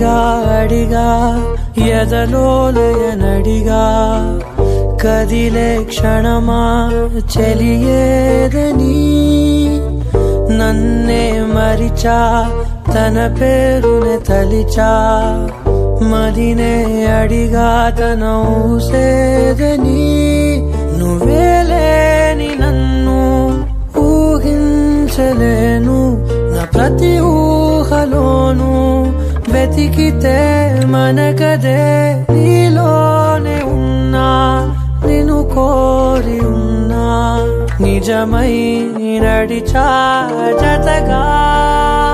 అడిగా అడిగా ఎదలోలయనడిగా కదిలే క్షణమా చెలియేదని నన్నే మరిచా తన పేరునే తలిచా మదినే అడిగా తన ఊసేదని నువ్వేలేని నన్ను ఊహించలేను నా ప్రతి ఊహలోను వెతికితే మనకదే నీలోనే ఉన్నా నిన్ను కోరి ఉన్నా నిజమై నడిచా జతగా